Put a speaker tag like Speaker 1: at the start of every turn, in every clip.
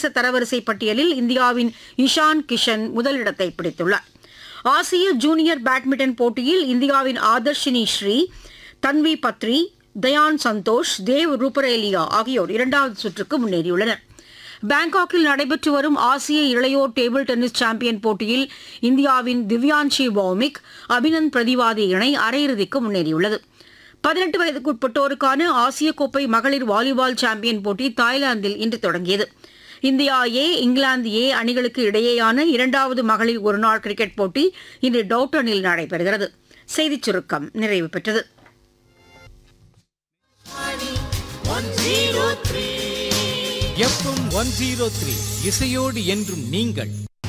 Speaker 1: சர்வதேச தரவரிசை பட்டியலில் இந்தியாவின் இஷான் கிஷன் முதலிடத்தை பிடித்துள்ளார் ஆசிய ஜூனியர் பேட்மிண்டன் போட்டியில் இந்தியாவின் ஆதர்ஷினி ஸ்ரீ தன்வி பத்ரி தயான் சந்தோஷ் தேவ் ரூபரேலியா ஆகியோர் இரண்டாவது சுற்றுக்கு முன்னேறியுள்ளனர் பாங்காக்கில் நடைபெற்று வரும் ஆசிய இளையோர் டேபிள் டென்னிஸ் சாம்பியன் போட்டியில் இந்தியாவின் திவ்யான்ஷி பௌமிக் அபினந்த் பிரதிவாதி இணை அரையிறுதிக்கு முன்னேறியுள்ளது பதினெட்டு வயதுக்குட்பட்டோருக்கான ஆசிய கோப்பை மகளிர் வாலிபால் சாம்பியன் போட்டி தாய்லாந்தில் இன்று தொடங்கியது இந்தியா ஏ இங்கிலாந்து ஏ அணிகளுக்கு இடையேயான இரண்டாவது மகளிர் ஒருநாள் கிரிக்கெட் போட்டி இன்று டவுட்டனில் நடைபெறுகிறது செய்திச் சுருக்கம் நிறைவு பெற்றது
Speaker 2: எஃப்எம் ஒன் ஜீரோ த்ரீ இசையோடு என்றும் நீங்கள்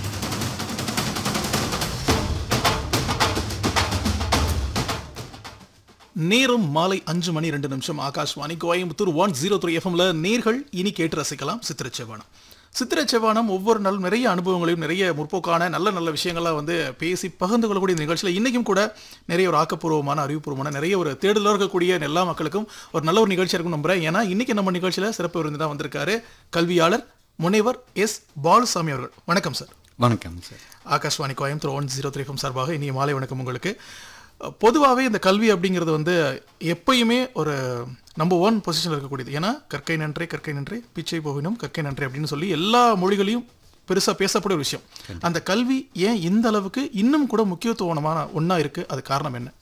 Speaker 3: நேரம் மாலை அஞ்சு மணி ரெண்டு நிமிஷம் Akashvani Coimbatore one zero three எஃப்எம்ல நேர்கள் இனி கேட்டு ரசிக்கலாம் சித்திரச்செவ்வானம் சித்திரச்செவ்வானம் ஒவ்வொரு நாள் நிறைய அனுபவங்களையும் நிறைய முற்போக்கான நல்ல நல்ல விஷயங்களா வந்து பேசி பகிர்ந்து கொள்ளக்கூடிய இந்த நிகழ்ச்சியில் இன்னைக்கும் கூட நிறைய ஒரு ஆக்கப்பூர்வமான அறிவுபூர்வமான நிறைய ஒரு தேடலாக இருக்கக்கூடிய எல்லா மக்களுக்கும் ஒரு நல்ல ஒரு நிகழ்ச்சியாக இருக்கும் நம்புறேன் ஏன்னா இன்னைக்கு நம்ம நிகழ்ச்சியில் சிறப்பு விருந்தினா வந்திருக்காரு கல்வியாளர் முனைவர் எஸ் பாலுசாமி அவர்கள் வணக்கம் சார்
Speaker 4: வணக்கம் sir
Speaker 3: Akashvani Coimbatore one zero three சார்பாக இனிய மாலை வணக்கம் உங்களுக்கு பொதுவாகவே இந்த கல்வி அப்படிங்கிறது வந்து எப்பயுமே ஒரு நம்பர் ஒன் பொசிஷனில் இருக்கக்கூடியது ஏன்னா கற்கை நன்றே கற்கை நன்றே பிச்சை போகினும் கற்கை நன்றே அப்படின்னு சொல்லி எல்லா மொழிகளையும் பெருசாக பேசக்கூடிய ஒரு விஷயம் அந்த கல்வி ஏன் இந்த அளவுக்கு இன்னும் கூட முக்கியத்துவமான ஒன்றா இருக்குது அது காரணம் என்ன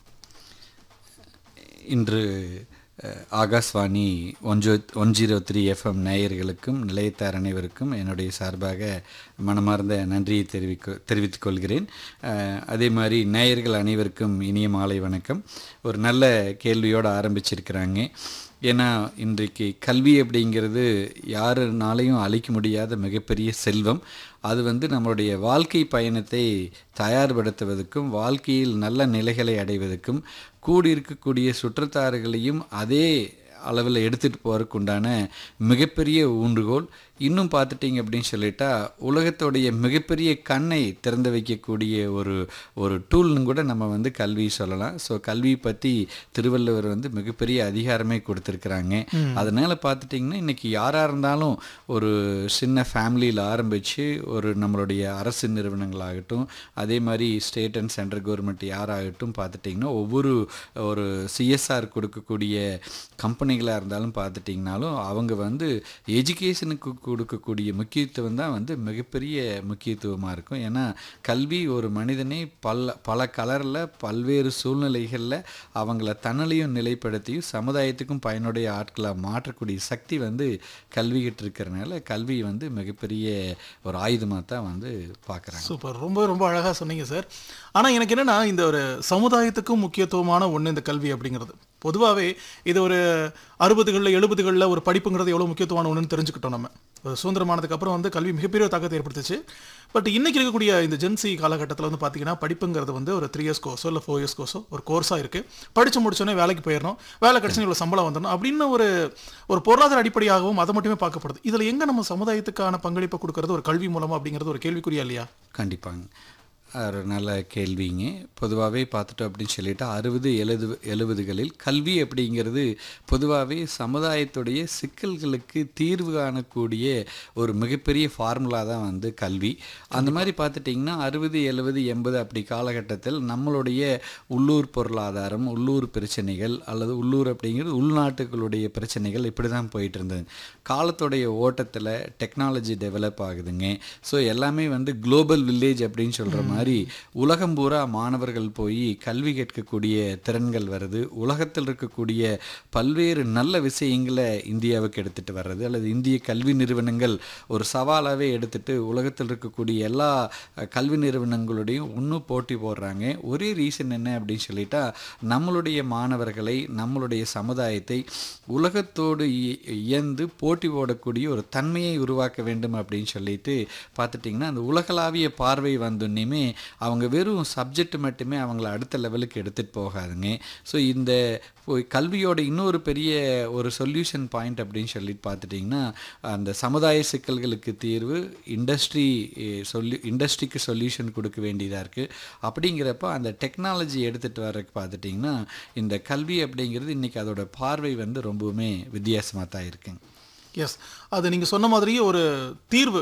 Speaker 4: இன்று அஹ், ஆகாஷ்வாணி ஒன்ஜோ ஒன் ஜீரோ த்ரீ எஃப்எம் நேயர்களுக்கும் நிலையத்தார் அனைவருக்கும் என்னுடைய சார்பாக மனமார்ந்த நன்றியை தெரிவிக்க தெரிவித்துக் கொள்கிறேன் அஹ், அதே மாதிரி நேயர்கள் அனைவருக்கும் இனிய மாலை வணக்கம் ஒரு நல்ல கேள்வியோடு ஆரம்பிச்சிருக்கிறாங்க ஏன்னா இன்றைக்கு கல்வி அப்படிங்கிறது யாருனாலையும் அழிக்க முடியாத மிகப்பெரிய செல்வம் அது வந்து நம்மளுடைய வாழ்க்கை பயணத்தை தயார்படுத்துவதற்கும் வாழ்க்கையில் நல்ல நிலைகளை அடைவதற்கும் கூடியிருக்கக்கூடிய சுற்றத்தாறுகளையும் அதே அளவில் எடுத்துகிட்டு போகிறதுக்கு உண்டான மிகப்பெரிய ஊன்றுகோல் இன்னும் பார்த்துட்டிங்க அப்படின்னு சொல்லிட்டா உலகத்தோடைய மிகப்பெரிய கண்ணை திறந்து வைக்கக்கூடிய ஒரு ஒரு டூல்னு கூட நம்ம வந்து கல்வி சொல்லலாம் ஸோ கல்வி பற்றி திருவள்ளுவர் வந்து மிகப்பெரிய அதிகாரமே கொடுத்துருக்குறாங்க அதனால் பார்த்துட்டிங்கன்னா இன்றைக்கி யாராக இருந்தாலும் ஒரு சின்ன ஃபேமிலியில் ஆரம்பித்து ஒரு நம்மளுடைய அரசு நிறுவனங்களாகட்டும் அதே மாதிரி ஸ்டேட் அண்ட் சென்ட்ரல் கவர்மெண்ட் யாராகட்டும் பார்த்துட்டிங்கன்னா ஒவ்வொரு ஒரு சிஎஸ்ஆர் கொடுக்கக்கூடிய கம்பெனிகளாக இருந்தாலும் பார்த்துட்டிங்கனாலும் அவங்க வந்து எஜுகேஷனுக்கு கொடுக்கக்கூடிய முக்கியத்துவம் தான் வந்து மிகப்பெரிய முக்கியத்துவமாக இருக்கும் ஏன்னா கல்வி ஒரு மனிதனை பல பல கலரில் பல்வேறு சூழ்நிலைகளில் அவங்கள தன்னலையும் நிலைப்படுத்தியும் சமுதாயத்துக்கும் பயனுடைய ஆட்களாக மாற்றக்கூடிய சக்தி வந்து கல்விகிட்டு இருக்கிறனால கல்வி வந்து மிகப்பெரிய ஒரு ஆயுதமாக தான் வந்து பார்க்குறாங்க
Speaker 3: சூப்பர் ரொம்ப ரொம்ப அழகாக சொன்னீங்க சார் ஆனால் எனக்கு என்னன்னா இந்த ஒரு சமுதாயத்துக்கும் முக்கியத்துவமான ஒன்று இந்த கல்வி அப்படிங்கிறது பொதுவாகவே இது ஒரு அறுபதுகளில் எழுபதுகளில் ஒரு படிப்புங்கிறது எவ்வளோ முக்கியத்துவமான ஒன்றுன்னு தெரிஞ்சுக்கிட்டோம் நம்ம ஒரு சுதந்திரமானதுக்கு அப்புறம் வந்து கல்வி மிகப்பெரிய ஒரு தாக்கத்தை ஏற்படுத்துச்சு பட் இன்னைக்கு இருக்கக்கூடிய இந்த ஜென்சி காலகட்டத்தில் வந்து பார்த்தீங்கன்னா படிப்புங்கிறது வந்து ஒரு த்ரீ இயர்ஸ் கோர்ஸோ இல்லை ஃபோர் இயர்ஸ் கோர்ஸோ ஒரு கோர்ஸாக இருக்குது படித்து முடிச்சோடனே வேலைக்கு போயிடணும் வேலை கிடச்சி இவ்வளோ சம்பளம் வந்துடணும் அப்படின்னு ஒரு ஒரு பொருளாதார அடிப்படையாகவும் அதை மட்டுமே பார்க்கப்படுது இதில் எங்கே நம்ம சமுதாயத்துக்கான பங்களிப்பை கொடுக்கறது ஒரு கல்வி மூலமாக அப்படிங்கிறது ஒரு கேள்விக்குறியா இல்லையா
Speaker 4: கண்டிப்பாங்க ஒரு நல்ல கேள்விங்க பொதுவாகவே பார்த்துட்டோம் அப்படின்னு சொல்லிட்டு அறுபது எழுது எழுபதுகளில் கல்வி அப்படிங்கிறது பொதுவாகவே சமுதாயத்துடைய சிக்கல்களுக்கு தீர்வு காணக்கூடிய ஒரு மிகப்பெரிய ஃபார்முலா தான் வந்து கல்வி அந்த மாதிரி பார்த்துட்டிங்கன்னா அறுபது எழுபது எண்பது அப்படி காலகட்டத்தில் நம்மளுடைய உள்ளூர் பொருளாதாரம் உள்ளூர் பிரச்சனைகள் அல்லது உள்ளூர் அப்படிங்கிறது உள்நாட்டுகளுடைய பிரச்சனைகள் இப்படி தான் போயிட்டு இருந்தது காலத்துடைய ஓட்டத்தில் டெக்னாலஜி டெவலப் ஆகுதுங்க ஸோ எல்லாமே வந்து குளோபல் வில்லேஜ் அப்படின்னு சொல்கிற மாதிரி உலகம் பூரா மாணவர்கள் போய் கல்வி கேட்கக்கூடிய திறன்கள் வருது உலகத்தில் இருக்கக்கூடிய பல்வேறு நல்ல விஷயங்களை இந்தியாவுக்கு எடுத்துகிட்டு வர்றது அல்லது இந்திய கல்வி நிறுவனங்கள் ஒரு சவாலாகவே எடுத்துட்டு உலகத்தில் இருக்கக்கூடிய எல்லா அஹ், கல்வி நிறுவனங்களோடையும் இன்னும் போட்டி போடுறாங்க ஒரே ரீசன் என்ன அப்படின்னு சொல்லிட்டா நம்மளுடைய மாணவர்களை நம்மளுடைய சமுதாயத்தை உலகத்தோடு இ- இயந்து போட்டி போடக்கூடிய ஒரு தன்மையை உருவாக்க வேண்டும் அப்படின்னு சொல்லிட்டு பார்த்துட்டிங்கன்னா அந்த உலகளாவிய பார்வை வந்தோன்னையுமே அவங்க வெறும் சப்ஜெக்ட் மட்டுமே அவங்கள அடுத்த லெவலுக்கு எடுத்துகிட்டு போகாதுங்க ஸோ இந்த இப்போ கல்வியோட இன்னொரு பெரிய ஒரு சொல்யூஷன் பாயிண்ட் அப்படின்னு சொல்லிட்டு பார்த்துட்டிங்கன்னா அந்த சமுதாய சிக்கல்களுக்கு தீர்வு இண்டஸ்ட்ரி சொல்லி இண்டஸ்ட்ரிக்கு சொல்யூஷன் கொடுக்க வேண்டியதாக இருக்குது அப்படிங்கிறப்ப அந்த டெக்னாலஜி எடுத்துகிட்டு வர்றதுக்கு பார்த்துட்டிங்கன்னா இந்த கல்வி அப்படிங்கிறது இன்றைக்கி அதோட பார்வை வந்து ரொம்பவுமே வித்தியாசமாக தான் இருக்குங்க
Speaker 3: எஸ் அது நீங்கள் சொன்ன மாதிரி ஒரு தீர்வு